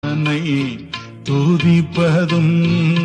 தன்னை துதிப்பதும்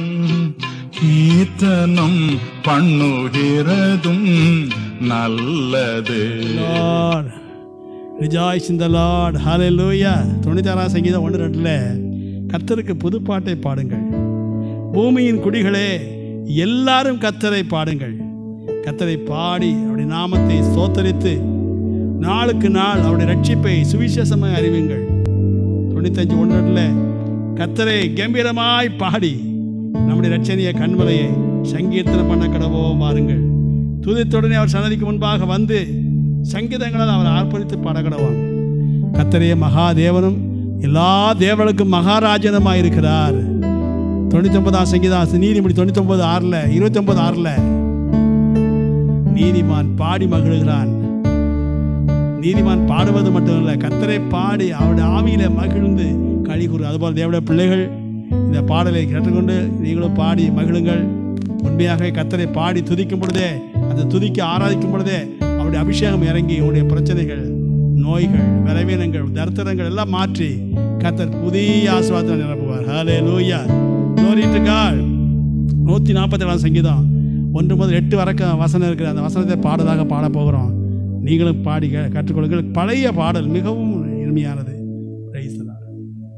கீர்த்தனம் பண்ணுகிறதும் நல்லது லார்ட் ரிஜாய்ஸ் இந்த லார்ட் ஹalleluya தொண்ணூத்தாறாம் சங்கீதம் ஒன்று ரெண்டில் கர்த்தருக்கு புதுப்பாட்டை பாடுங்கள் பூமியின் குடிகளே எல்லாரும் கர்த்தரை பாடுங்கள் கர்த்தரை பாடி அவருடைய நாமத்தை சோத்தரித்து நாளுக்கு நாள் அவருடைய ரட்சிப்பை சுவிசேஷமாய் அறிவிங்கள் தொண்ணூத்தஞ்சு ஒன்று ரெண்டில் கர்த்தரை கம்பீரமாய் பாடி நம்முடைய ரட்சணிய கண்மலையை சங்கீர்த்தனம் பண்ண கடவோ மாறுங்கள் துதித்துடனே அவர் சன்னதிக்கு முன்பாக வந்து சங்கீதங்களால் அவர் ஆர்ப்பரித்து பாடகடவான் கத்தரைய மகாதேவனும் எல்லா தேவர்களுக்கும் மகாராஜனுமாய் இருக்கிறார் தொண்ணூத்தி ஒன்பதாம் சங்கீதம் நீதிமொழி தொண்ணூத்தி ஒன்பது ஆறுல இருபத்தி ஒன்பது ஆறுல நீதிமான் பாடி மகிழுகிறான் நீதிமான் பாடுவது மட்டுமல்ல கத்தரை பாடி அவருடைய ஆவியில மகிழ்ந்து களி கூறு அதுபோல் தேவனுடைய பிள்ளைகள் இந்த பாடலை கேட்டுக்கொண்டு நீங்களும் பாடி மகிழுங்கள் உண்மையாக கத்தரை பாடி துதிக்கும் பொழுதே அந்த துதிக்க ஆராதிக்கும் பொழுதே அவருடைய அபிஷேகம் இறங்கி உங்களுடைய பிரச்சனைகள் நோய்கள் பலவீனங்கள் தரித்திரங்கள் எல்லாம் மாற்றி கத்தர் புதிய ஆசீர்வாதத்தை நிரப்புவார் ஹலே லூயா glory to God நூற்றி நாற்பத்தேழாம் சங்கீதம் ஒன்று முதல் எட்டு வரைக்கும் வசனம் இருக்கிற அந்த வசனத்தை பாடதாக பாட போகிறோம் நீங்களும் பாடி கே- கற்றுக்கொள்ளுங்கள் பழைய பாடல் மிகவும் இனிமையானது Praise the Lord.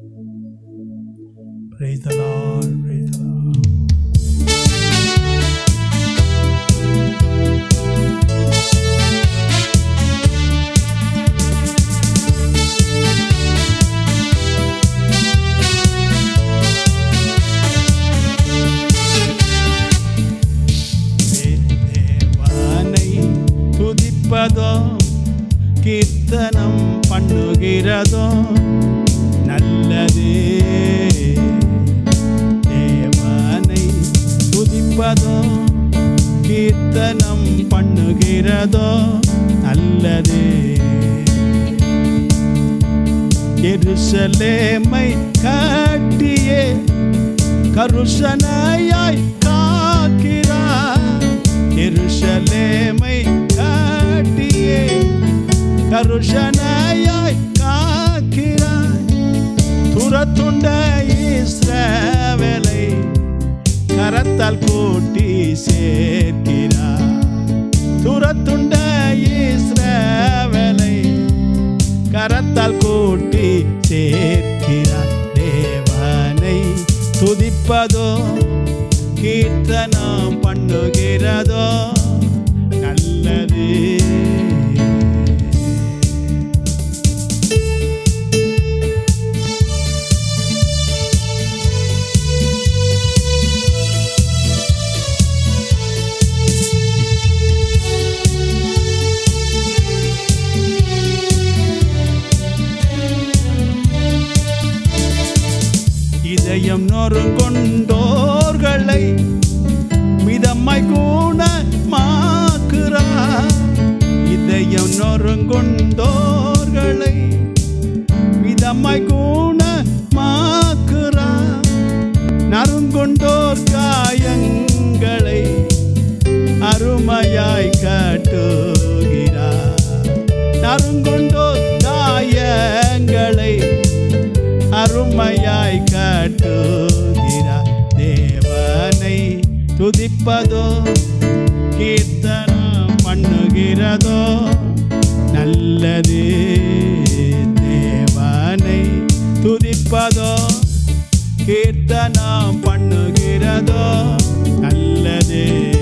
Praise the Lord. Praise the Lord. தேவனை துதிப்பதோ கீர்த்தனம் பண்ணுகிறதோ நல்லதே தேவனை துதிப்பதோ கீர்த்தனம் பண்ணுகிறதோ நல்லதே எருசலேமை காட்டியே கருஷனையாய் காக்கிறார் எருசலேமை காட்டியே கருஷனையாய் காக்கிறார் துரத்துண்ட இஸ்ரவேலை கரத்தால் கூட்டி சேர்க்கிறார் துரத்துண்ட இஸ்ரவேலை கரத்தால் கூட்டி சேர்க்கிறார் தேவனை துதிப்பதோ கீர்த்தனம் பண்ணுகிறதோ நல்லது இதயம் நொறுங்கொண்டோர்களை மிதமாய் குணமாக்குறார் இதயம் நொறுங்கொண்டோர்களை மிதமாய் குணமாக்குறார் நறுங்கொண்டோர் காயங்களை அருமையாய் காட்டுகிறார் நறுங்கொண்டோர் காயங்களை அருமையாய் காட்டுகிறார் தேவனை துதிப்பதோ கீர்த்தனம் பண்ணுகிறதோ நல்லது தேவனை துதிப்பதோ கீர்த்தனம் பண்ணுகிறதோ நல்லது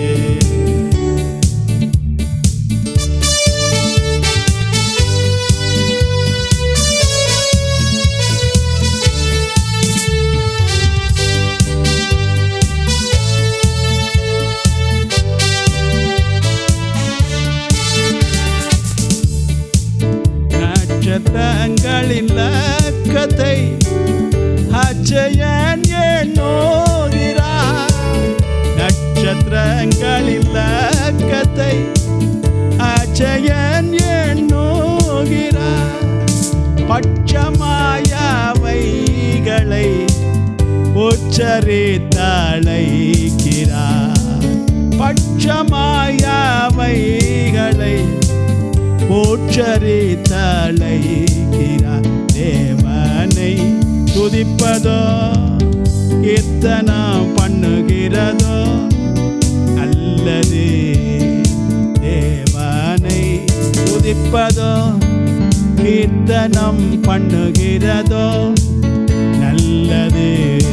நட்சத்திரங்களின் லக்கத்தை அச்சயன் எண்ணோகிறார் நட்சத்திரங்களின் லக்கத்தை அச்சயன் எண்ணோகிறார் பட்சமாயவைகளை உச்சரித்தழைக்கிறார் பட்சமாயவைகளை போற்றறி தலைகிறார் தேவனை துதிப்பதோ கீர்த்தனம் பண்ணுகிறதோ நல்லது தேவனை துதிப்பதோ கீர்த்தனம் பண்ணுகிறதோ நல்லது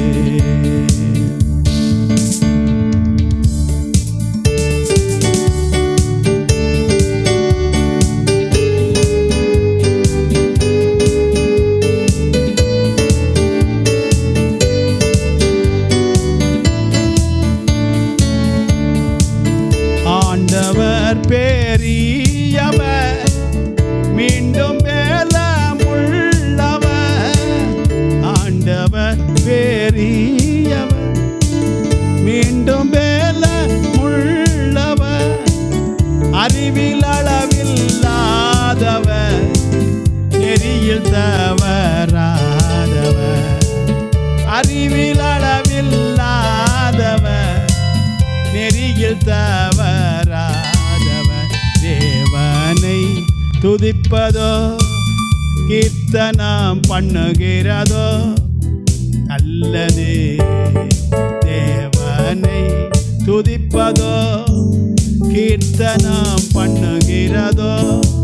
ஆண்டவர் பேரியவர் மீண்டும் பேலமுள்ளவர் ஆண்டவர் பேரியவர் மீண்டும் பேலமுள்ளவர் அறிவில் அளவில்லாதவர் நெறியில் தவறாதவர் அறிவில் அளவில்லாதவர் நெறியில் தவறாதவர் தேவனை துதிப்பதோ கீர்த்தனம் பண்ணுகிறதோ நல்லது தேவனை துதிப்பதோ கீர்த்தனம் பண்ணுகிறதோ